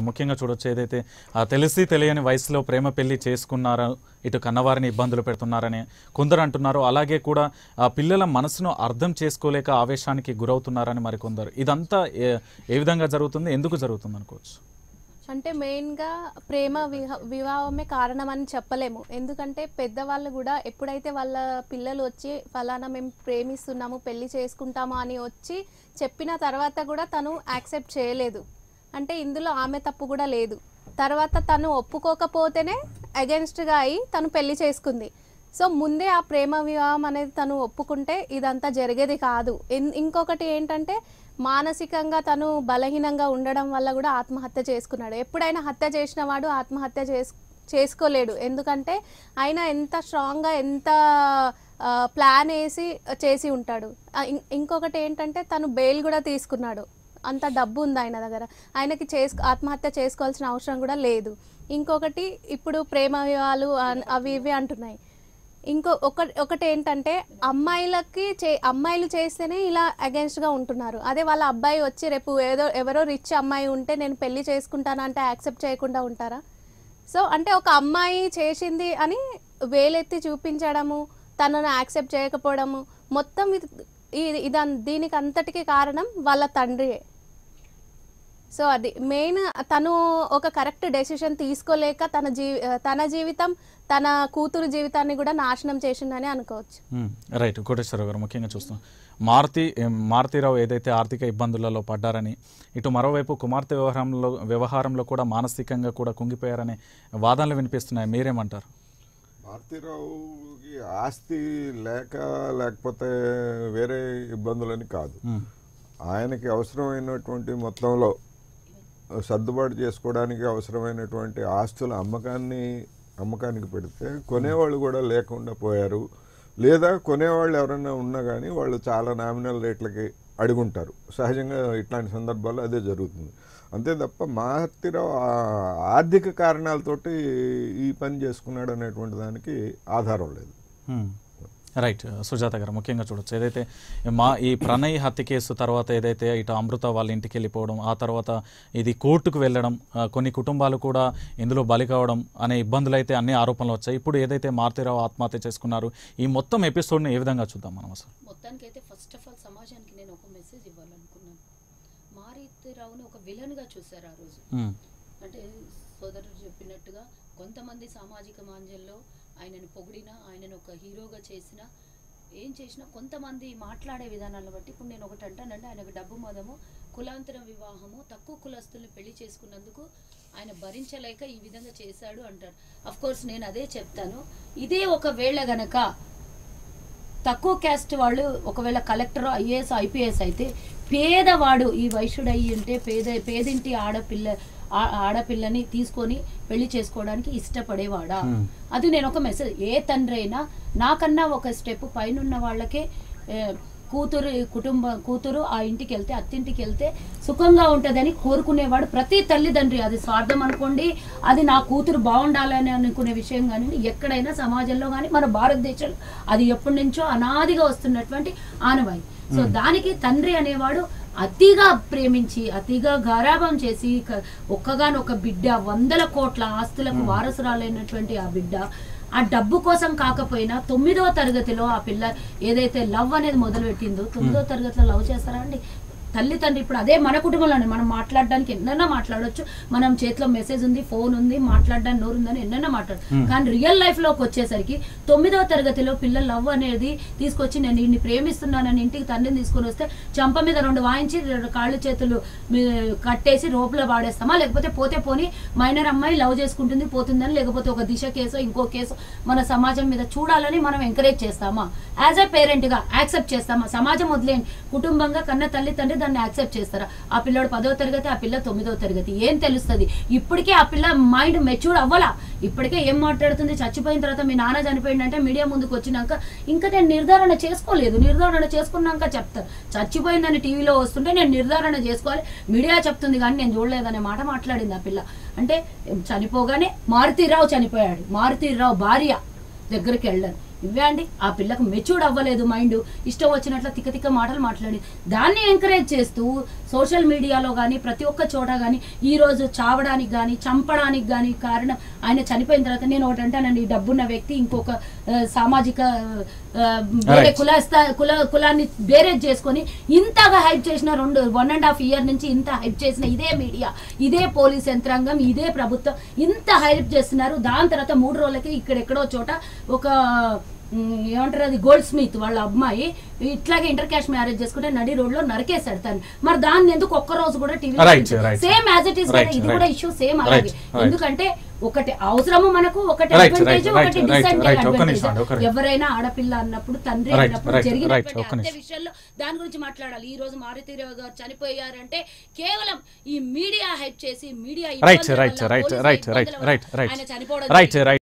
ముఖ్యంగా చూడొచ్చు ఏదైతే ఆ తెలిసి తెలియని వయసులో ప్రేమ పెళ్లి చేసుకున్నారో ఇటు కన్నవారిని ఇబ్బందులు పెడుతున్నారని కొందరు అంటున్నారు అలాగే కూడా ఆ పిల్లల మనసును అర్థం చేసుకోలేక ఆవేశానికి గురవుతున్నారని మరికొందరు ఇదంతా ఏ ఏ విధంగా జరుగుతుంది ఎందుకు జరుగుతుంది అనుకోవచ్చు అంటే మెయిన్గా ప్రేమ విహ వివాహమే కారణం అని చెప్పలేము ఎందుకంటే పెద్దవాళ్ళు కూడా ఎప్పుడైతే వాళ్ళ పిల్లలు వచ్చి ఫలానా మేము ప్రేమిస్తున్నాము పెళ్లి చేసుకుంటాము అని వచ్చి చెప్పిన తర్వాత కూడా తను యాక్సెప్ట్ చేయలేదు అంటే ఇందులో ఆమె తప్పు కూడా లేదు తర్వాత తను ఒప్పుకోకపోతేనే అగెన్స్ట్గా అయి తను పెళ్లి చేసుకుంది సో ముందే ఆ ప్రేమ వివాహం అనేది తను ఒప్పుకుంటే ఇదంతా జరిగేది కాదు ఇన్- ఇంకొకటి ఏంటంటే మానసికంగా తను బలహీనంగా ఉండడం వల్ల కూడా ఆత్మహత్య చేసుకున్నాడు ఎప్పుడైనా హత్య చేసిన వాడు ఆత్మహత్య చేసు చేసుకోలేడు ఎందుకంటే ఆయన ఎంత స్ట్రాంగ్గా ఎంత ఆ, ప్లాన్ వేసి చేసి ఉంటాడు ఆ, ఇం- ఇంకొకటి ఏంటంటే తను బెయిల్ కూడా తీసుకున్నాడు అంత డబ్బు ఉంది ఆయన దగ్గర ఆయనకి చేసు ఆత్మహత్య చేసుకోవాల్సిన అవసరం కూడా లేదు ఇంకొకటి ఇప్పుడు ప్రేమ వివాహాలు అన్- అవి ఇవి అంటున్నాయి ఇంకో ఒక ఒకటి ఏంటంటే అమ్మాయిలకి చే అమ్మాయిలు చేస్తేనే ఇలా అగెన్స్ట్గా ఉంటున్నారు అదే వాళ్ళ అబ్బాయి వచ్చి రేపు ఏదో ఎవరో రిచ్ అమ్మాయి ఉంటే నేను పెళ్లి చేసుకుంటానంటే యాక్సెప్ట్ చేయకుండా ఉంటారా సో అంటే ఒక అమ్మాయి చేసింది అని వేలెత్తి చూపించడము తనను యాక్సెప్ట్ చేయకపోవడము మొత్తం ఇది ఇది ఇదన్ దీనికి అంతటికి కారణం వాళ్ళ తండ్రియే సో అది మెయిన్ తను ఒక కరెక్ట్ డెసిషన్ తీసుకోలేక తన జీ తన జీవితం తన కూతురు జీవితాన్ని కూడా నాశనం చేసిందని అనుకోవచ్చు మ్మ్. రైట్ కోటేశ్వరరావు గారు ముఖ్యంగా చూస్తాం మారుతి ఏం, మారుతీరావు ఏదైతే ఆర్థిక ఇబ్బందులలో పడ్డారని ఇటు మరోవైపు కుమార్తె వ్యవహారంలో వ్యవహారంలో కూడా మానసికంగా కూడా కుంగిపోయారనే వాదనలు వినిపిస్తున్నాయి మీరేమంటారు భారతీరావుకి ఆస్తి లేక లేకపోతే వేరే ఇబ్బందులని కాదు మ్మ్. ఆయనకి అవసరమైనటువంటి మొత్తంలో సర్దుబాటు చేసుకోవడానికి అవసరమైనటువంటి ఆస్తుల అమ్మకాన్ని అమ్మకానికి పెడితే కొనేవాళ్ళు కూడా లేకుండా పోయారు లేదా కొనేవాళ్ళు ఎవరైనా ఉన్నా కానీ వాళ్ళు చాలా నామినల్ రేట్లకి అడుగుంటారు సహజంగా ఇట్లాంటి సందర్భాల్లో అదే జరుగుతుంది అంతే తప్ప మారుతిరావు ఆ- ఆర్థిక కారణాలతోటి ఈ పని చేసుకున్నాడు అనేటువంటి దానికి ఆధారం లేదు మ్మ్. రైట్ సుజాత గారు ముఖ్యంగా చూడొచ్చు ఏదైతే మా ఈ ప్రణయ్ హత్య కేసు తర్వాత ఏదైతే ఇటు అమృత వాళ్ళ ఇంటికి వెళ్ళిపోవడం ఆ తర్వాత ఇది కోర్టుకు వెళ్ళడం ఆ, కొన్ని కుటుంబాలు కూడా ఇందులో బలి కావడం అనే ఇబ్బందులు అయితే అన్ని ఆరోపణలు వచ్చాయి ఇప్పుడు ఏదైతే మారుతిరావు ఆత్మహత్య చేసుకున్నారు ఈ మొత్తం ఎపిసోడ్ని ఏ విధంగా చూద్దాం మనం అసలు మొత్తానికైతే ఫస్ట్ ఆఫ్ ఆల్ సమాజానికి నేను ఒక మెసేజ్ ఇవ్వాలనుకున్నాను మారుతిరావుని ఒక విలన్గా చూశారు ఆ రోజు మ్మ్. అంటే సోదరుడు చెప్పినట్టుగా కొంతమంది సామాజిక మాంద్యంలో ఆయనను పొగిడినా ఆయనను ఒక హీరోగా చేసినా ఏం చేసినా కొంతమంది మాట్లాడే విధానాలను బట్టి ఇప్పుడు నేను ఒకటి అంటానంటే ఆయనకు డబ్బు మదము కులాంతర వివాహము తక్కువ కులస్తుల్ని పెళ్లి చేసుకున్నందుకు ఆయన భరించలేక ఈ విధంగా చేశాడు అంటారు అఫ్ కోర్స్ నేను అదే చెప్తాను ఇదే ఒకవేళ గనక తక్కువ క్యాస్ట్ వాళ్ళు ఒకవేళ కలెక్టర్ ఐఏఎస్ ఐపీఎస్ అయితే పేదవాడు ఈ వైశ్యుడు అయ్యి ఉంటే పేద పేదింటి ఆడపిల్ల ఆ- ఆడపిల్లని తీసుకొని పెళ్లి చేసుకోవడానికి ఇష్టపడేవాడా అది నేను ఒక మెసేజ్ ఏ తండ్రి అయినా నాకన్నా ఒక స్టెప్ పైన ఉన్న వాళ్ళకే ఏ, కూతురు కుటుంబ కూతురు ఆ ఇంటికి వెళ్తే అత్తింటికి వెళ్తే సుఖంగా ఉంటుందని కోరుకునేవాడు ప్రతి తల్లిదండ్రి అది స్వార్థం అనుకోండి అది నా కూతురు బాగుండాలని అనుకునే విషయం కానీ ఎక్కడైనా సమాజంలో కానీ మన భారతదేశంలో అది ఎప్పటి నుంచో అనాదిగా వస్తున్నటువంటి ఆనవాయి సో దానికి తండ్రి అనేవాడు అతిగా ప్రేమించి అతిగా గారాభం చేసి క- ఒక్కగానొక బిడ్డ వందల కోట్ల ఆస్తులకు వారసురాలైనటువంటి ఆ బిడ్డ ఆ డబ్బు కోసం కాకపోయినా తొమ్మిదవ తరగతిలో ఆ పిల్ల ఏదైతే లవ్ అనేది మొదలు పెట్టిందో తొమ్మిదవ తరగతిలో లవ్ చేస్తారా అండి తల్లి తండ్రి ఇప్పుడు అదే మన కుటుంబంలోనే మనం మాట్లాడడానికి ఎన్నైనా మాట్లాడొచ్చు మనం చేతిలో మెసేజ్ ఉంది ఫోన్ ఉంది మాట్లాడడానికి నోరు ఉందని ఎన్నైనా మాట్లాడు కానీ రియల్ లైఫ్ లోకి వచ్చేసరికి తొమ్మిదవ తరగతిలో పిల్లల లవ్ అనేది తీసుకొచ్చి నేను ఇన్ని ప్రేమిస్తున్నానని ఇంటికి తండ్రిని తీసుకొని వస్తే చంప మీద రెండు వాయించి రెండు కాళ్ళు చేతులు మీ- కట్టేసి రోపులో వాడేస్తామా లేకపోతే పోతే పోని మైనర్ అమ్మాయి లవ్ చేసుకుంటుంది పోతుందని లేకపోతే ఒక దిశ కేసు ఇంకో కేసు మన సమాజం మీద చూడాలని మనం ఎంకరేజ్ చేస్తామా యాజ్ ఎ పేరెంట్ గా యాక్సెప్ట్ చేస్తామా సమాజం వదిలేండి కుటుంబంగా కన్న తల్లి తండ్రి దాన్ని యాక్సెప్ట్ చేస్తారా ఆ పిల్లోడు పదో తరగతి ఆ పిల్ల తొమ్మిదో తరగతి ఏం తెలుస్తుంది ఇప్పటికే ఆ పిల్ల మైండ్ మెచ్యూర్ అవ్వాలా ఇప్పటికే ఏం మాట్లాడుతుంది చచ్చిపోయిన తర్వాత మీ నాన్న చనిపోయిందంటే మీడియా ముందుకు వచ్చినాక ఇంకా నేను నిర్ధారణ చేసుకోలేదు నిర్ధారణ చేసుకున్నాక చెప్తాను చచ్చిపోయిందని టీవీలో వస్తుంటే నేను నిర్ధారణ చేసుకోవాలి మీడియా చెప్తుంది కానీ నేను చూడలేదనే మాట మాట్లాడింది ఆ పిల్ల అంటే చనిపోగానే మారుతీరావు చనిపోయాడు మారుతీరావు భార్య దగ్గరికి వెళ్ళాను ఇవే అండి ఆ పిల్లకు మెచ్యూర్డ్ అవ్వలేదు మైండ్ ఇష్టం వచ్చినట్లు తిక్క తిక్క మాటలు మాట్లాడి దాన్ని ఎంకరేజ్ చేస్తూ సోషల్ మీడియాలో కానీ ప్రతి ఒక్క చోట కానీ ఈ రోజు చావడానికి కానీ చంపడానికి కానీ కారణం ఆయన చనిపోయిన తర్వాత నేను ఒకటి అంటానండి డబ్బున్న వ్యక్తి ఇంకొక ఆ, సామాజిక ఆ, వేరే Right. కులస్థ కుల కులాన్ని బేరేజ్ చేసుకొని ఇంతగా హైప్ చేసిన రెండు వన్ అండ్ హాఫ్ ఇయర్ నుంచి ఇంత హైప్ చేసిన ఇదే మీడియా ఇదే పోలీస్ యంత్రాంగం ఇదే ప్రభుత్వం ఇంత హైప్ చేస్తున్నారు దాని తర్వాత మూడు రోజులకి ఇక్కడెక్కడో చోట ఒక ఉమ్, ఏమంటారు అది గోల్డ్ స్మిత్ వాళ్ళ అమ్మాయి ఇట్లాగే ఇంటర్ క్యాష్ మ్యారేజ్ చేసుకుంటే నడి రోడ్ లో నరికేశాడు తను మరి దాన్ని ఎందుకు ఒక్క రోజు కూడా TV Right, right. Same as it is Right, ఇది right. కూడా ఇష్యూ సేమ్ Right, అలాగే right. ఎందుకంటే ఒకటి అవసరము మనకు ఒకటి Right, right, అడ్వాంటేజ్ right, ఒకటి right, right. ఒక్క డిసడ్వాంటేజ్ నిమిషం అండి, ఒక్క నిమిషం. ఎవరైనా ఆడపిల్ల అన్నప్పుడు తండ్రి Right, అయినప్పుడు right, right, జరిగినటువంటి ఒక్క హత్య నిమిషం. విషయంలో దాని గురించి మాట్లాడాలి ఈ రోజు మారుతీరావు గారు చనిపోయారంటే కేవలం ఈ మీడియా హైప్ చేసి media right right right right right right right ఆయన చనిపోవడం రైట్ రైట్